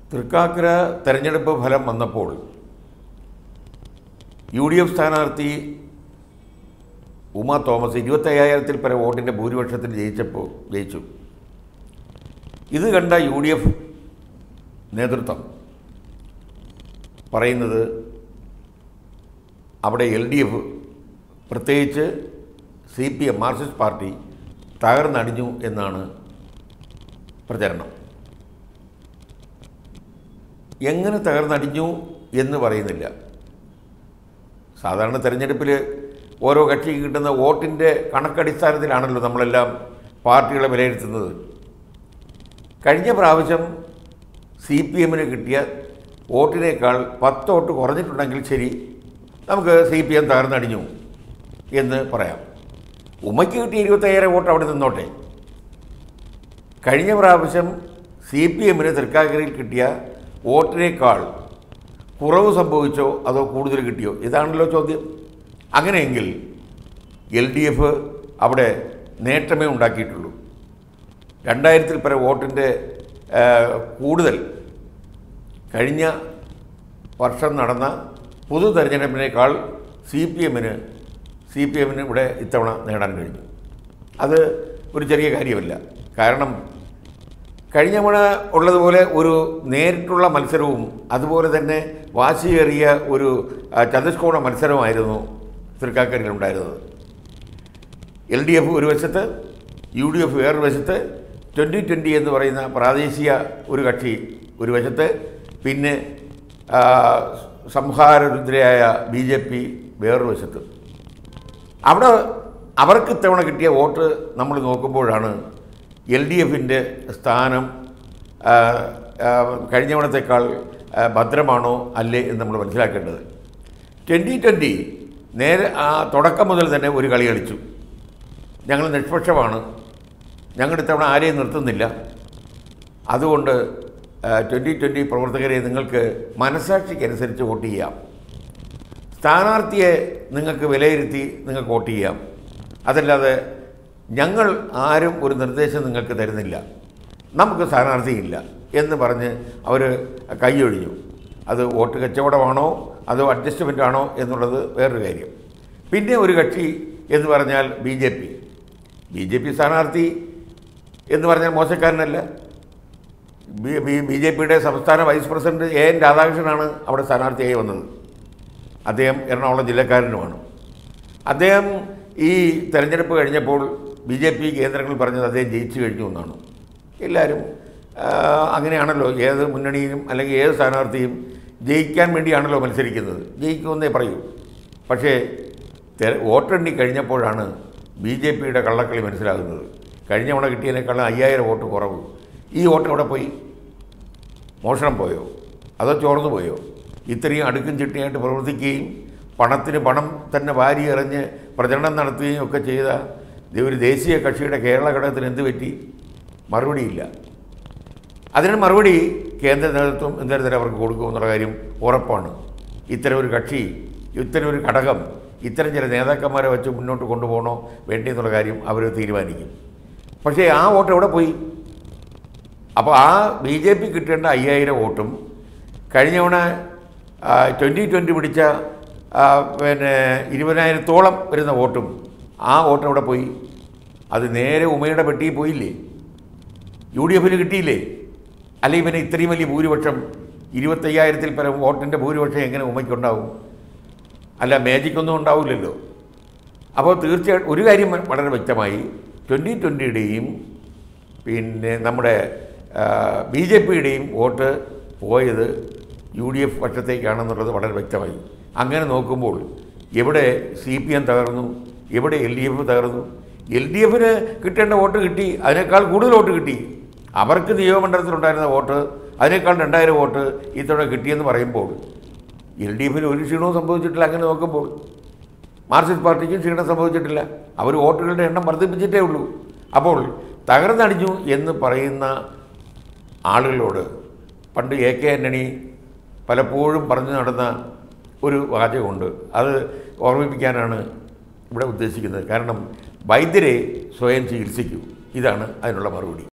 തൃക്കാക്കര തെരഞ്ഞെടുപ്പ് ഫലം വന്നപ്പോൾ യു ഡി എഫ് സ്ഥാനാർത്ഥി ഉമ തോമസ് ഇരുപത്തയ്യായിരത്തിൽ പരം വോട്ടിൻ്റെ ഭൂരിപക്ഷത്തിൽ ജയിച്ചപ്പോൾ ജയിച്ചു ഇത് കണ്ട യു ഡി എഫ് നേതൃത്വം പറയുന്നത് അവിടെ എൽ ഡി എഫ് പ്രത്യേകിച്ച് C P M Marxist party തകർന്നടിഞ്ഞു എന്നാണ് പ്രചരണം എങ്ങനെ തകർന്നടിഞ്ഞു എന്ന് പറയുന്നില്ല സാധാരണ തെരഞ്ഞെടുപ്പിൽ ഓരോ കക്ഷിക്ക് കിട്ടുന്ന വോട്ടിൻ്റെ കണക്കടിസ്ഥാനത്തിലാണല്ലോ നമ്മളെല്ലാം പാർട്ടികളെ വിലയിരുത്തുന്നത് കഴിഞ്ഞ പ്രാവശ്യം സി പി എമ്മിന് കിട്ടിയ വോട്ടിനേക്കാൾ പത്ത് വോട്ട് കുറഞ്ഞിട്ടുണ്ടെങ്കിൽ ശരി നമുക്ക് സി പി എം തകർന്നടിഞ്ഞു എന്ന് പറയാം ഉമ്മയ്ക്ക് കിട്ടിയ ഇരുപത്തയ്യായിരം വോട്ട് അവിടെ നിന്നോട്ടെ കഴിഞ്ഞ പ്രാവശ്യം സി പി എമ്മിന് തൃക്കാക്കരയിൽ കിട്ടിയ വോട്ടിനേക്കാൾ കുറവ് സംഭവിച്ചോ അതോ കൂടുതൽ കിട്ടിയോ ഇതാണല്ലോ ചോദ്യം അങ്ങനെയെങ്കിൽ എൽ ഡി എഫ് അവിടെ നേട്ടമേ ഉണ്ടാക്കിയിട്ടുള്ളൂ രണ്ടായിരത്തിൽ പരം വോട്ടിൻ്റെ ആ, കൂടുതൽ കഴിഞ്ഞ വർഷം നടന്ന പൊതു തെരഞ്ഞെടുപ്പിനേക്കാൾ സി പി എമ്മിന് സി പി എമ്മിന് ഇവിടെ ഇത്തവണ നേടാൻ കഴിഞ്ഞു അത് ഒരു ചെറിയ കാര്യമല്ല കാരണം കഴിഞ്ഞ തവണ ഉള്ളതുപോലെ ഒരു നേരിട്ടുള്ള മത്സരവും അതുപോലെ തന്നെ വാശിയേറിയ ഒരു ആ, ചതുഷ്കോണ മത്സരമായിരുന്നു തൃക്കാക്കരയിൽ ഉണ്ടായിരുന്നത് എൽ ഡി എഫ് ഒരു വശത്ത് യു ഡി എഫ് വേറൊരു വശത്ത് ട്വൻ്റി ട്വൻ്റി എന്ന് പറയുന്ന പ്രാദേശിക ഒരു കക്ഷി ഒരു വശത്ത് പിന്നെ ആ, സംഹാരരുദ്രയായ ബി ജെ പി വേറൊരു വശത്ത് അവിടെ അവർക്ക് ഇത്തവണ കിട്ടിയ വോട്ട് നമ്മൾ നോക്കുമ്പോഴാണ് എൽ ഡി എഫിൻ്റെ സ്ഥാനം ആ, ആ, കഴിഞ്ഞ തവണത്തേക്കാൾ ആ, ഭദ്രമാണോ അല്ലേ എന്ന് നമ്മൾ മനസ്സിലാക്കേണ്ടത് ട്വൻ്റി ട്വൻ്റി നേരെ ആ തുടക്കം മുതൽ തന്നെ ഒരു കളി കളിച്ചു ഞങ്ങൾ നിഷ്പക്ഷമാണ് ഞങ്ങൾ ഇത്തവണ ആരെയും നിർത്തുന്നില്ല അതുകൊണ്ട് ട്വൻ്റി ട്വൻ്റി പ്രവർത്തകരെ നിങ്ങൾക്ക് മനസാക്ഷിക്കനുസരിച്ച് വോട്ട് ചെയ്യാം സ്ഥാനാർത്ഥിയെ നിങ്ങൾക്ക് വിലയിരുത്തി നിങ്ങൾക്ക് വോട്ട് ചെയ്യാം അതല്ലാതെ ഞങ്ങൾ ആരും ഒരു നിർദ്ദേശം നിങ്ങൾക്ക് തരുന്നില്ല നമുക്ക് സ്ഥാനാർത്ഥിയില്ല എന്ന് പറഞ്ഞ് അവർ കൈയൊഴിഞ്ഞു അത് വോട്ട് കച്ചവടമാണോ അതോ അഡ്ജസ്റ്റ്മെൻ്റ് ആണോ എന്നുള്ളത് വേറൊരു കാര്യം പിന്നെ ഒരു കക്ഷി എന്ന് പറഞ്ഞാൽ B J P B J P സ്ഥാനാർത്ഥി എന്ന് പറഞ്ഞാൽ മോശക്കാരനല്ല ബി ബി ബി ജെ പിയുടെ സംസ്ഥാന വൈസ് പ്രസിഡന്റ് എ എൻ രാധാകൃഷ്ണനാണ് അവിടെ സ്ഥാനാർത്ഥിയായി വന്നത് അദ്ദേഹം എറണാകുളം ജില്ലക്കാരനുമാണ് അദ്ദേഹം ഈ തെരഞ്ഞെടുപ്പ് കഴിഞ്ഞപ്പോൾ ബി ജെ പി കേന്ദ്രങ്ങളിൽ പറഞ്ഞത് അദ്ദേഹം ജയിച്ചു കഴിഞ്ഞു എന്നാണ് എല്ലാവരും ആ, അങ്ങനെയാണല്ലോ ഏത് മുന്നണിയിലും അല്ലെങ്കിൽ ഏത് സ്ഥാനാർത്ഥിയും ജയിക്കാൻ വേണ്ടിയാണല്ലോ മത്സരിക്കുന്നത് ജയിക്കുമെന്നേ പറയൂ പക്ഷേ തെ- വോട്ടെണ്ണി കഴിഞ്ഞപ്പോഴാണ് ബി ജെ പിയുടെ കള്ളക്കളി മനസ്സിലാകുന്നത് കഴിഞ്ഞ തവണ കിട്ടിയതിനേക്കാളും അയ്യായിരം വോട്ട് കുറവ് ഈ വോട്ട് എവിടെ പോയി മോഷണം പോയോ അതോ ചോർന്നു പോയോ ഇത്രയും അടുക്കും ചിട്ടിയായിട്ട് പ്രവർത്തിക്കുകയും പണത്തിന് പണം തന്നെ വാരി എറിഞ്ഞ് പ്രചരണം നടത്തുകയും ഒക്കെ ചെയ്ത ദേ ഒരു ദേശീയ കക്ഷിയുടെ കേരള ഘടകത്തിന് എന്ത് പറ്റി മറുപടിയില്ല അതിന് മറുപടി കേന്ദ്ര നേതൃത്വം ഇത്തരത്തിൽ അവർക്ക് കൊടുക്കുമെന്നുള്ള കാര്യം ഉറപ്പാണ് ഇത്തരം ഒരു കക്ഷി ഇത്തരം ഒരു ഘടകം ഇത്തരം ചില നേതാക്കന്മാരെ വെച്ച് മുന്നോട്ട് കൊണ്ടുപോകണോ വേണ്ടി എന്നുള്ള കാര്യം അവർ തീരുമാനിക്കും പക്ഷേ ആ വോട്ട് എവിടെ പോയി അപ്പോൾ ആ ബി ജെ പി കിട്ടേണ്ട അയ്യായിരം വോട്ടും കഴിഞ്ഞ തവണ ട്വൻ്റി ട്വൻ്റി പിടിച്ച ആ, പിന്നെ ഇരുപതിനായിരത്തോളം വരുന്ന വോട്ടും ആ വോട്ട് എവിടെ പോയി അത് നേരെ ഉമയുടെ പെട്ടിയിൽ പോയില്ലേ യു ഡി എഫിന് കിട്ടിയില്ലേ അല്ലെങ്കിൽ പിന്നെ ഇത്രയും വലിയ ഭൂരിപക്ഷം ഇരുപത്തയ്യായിരത്തിൽ പരം വോട്ടിൻ്റെ ഭൂരിപക്ഷം എങ്ങനെ ഉമയ്ക്കുണ്ടാവും അല്ല മാജിക്കൊന്നും ഉണ്ടാവില്ലല്ലോ അപ്പോൾ തീർച്ചയായിട്ടും ഒരു കാര്യം വളരെ വ്യക്തമായി ട്വൻ്റി ട്വൻ്റിയുടെയും പിന്നെ നമ്മുടെ ബി ജെ പിയുടെയും വോട്ട് പോയത് യു ഡി എഫ് പക്ഷത്തേക്കാണെന്നുള്ളത് വളരെ വ്യക്തമായി അങ്ങനെ നോക്കുമ്പോൾ എവിടെ സി പി എം തകർന്നു എവിടെ എൽ ഡി എഫ് തകർന്നു എൽ ഡി എഫിന് കിട്ടേണ്ട വോട്ട് കിട്ടി അതിനേക്കാൾ കൂടുതൽ വോട്ട് കിട്ടി അവർക്ക് നിയമമണ്ഡലത്തിലുണ്ടായിരുന്ന വോട്ട് അതിനേക്കാൾ രണ്ടായിരം വോട്ട് ഇത്തവണ കിട്ടിയെന്ന് പറയുമ്പോൾ എൽ ഡി എഫിന് ഒരു ക്ഷീണവും സംഭവിച്ചിട്ടില്ല അങ്ങനെ നോക്കുമ്പോൾ മാർക്സിസ്റ്റ് പാർട്ടിക്കും ക്ഷീണം സംഭവിച്ചിട്ടില്ല അവർ വോട്ടുകളുടെ എണ്ണം വർദ്ധിപ്പിച്ചിട്ടേ ഉള്ളൂ അപ്പോൾ തകർന്നടിഞ്ഞു എന്ന് പറയുന്ന ആളുകളോട് പണ്ട് എ കെ ആൻ്റണി പലപ്പോഴും പറഞ്ഞു നടന്ന ഒരു വാചകമുണ്ട് അത് ഓർമ്മിപ്പിക്കാനാണ് ഇവിടെ ഉദ്ദേശിക്കുന്നത് കാരണം വൈദ്യരെ സ്വയം ചികിത്സിക്കൂ ഇതാണ് അതിനുള്ള മറുപടി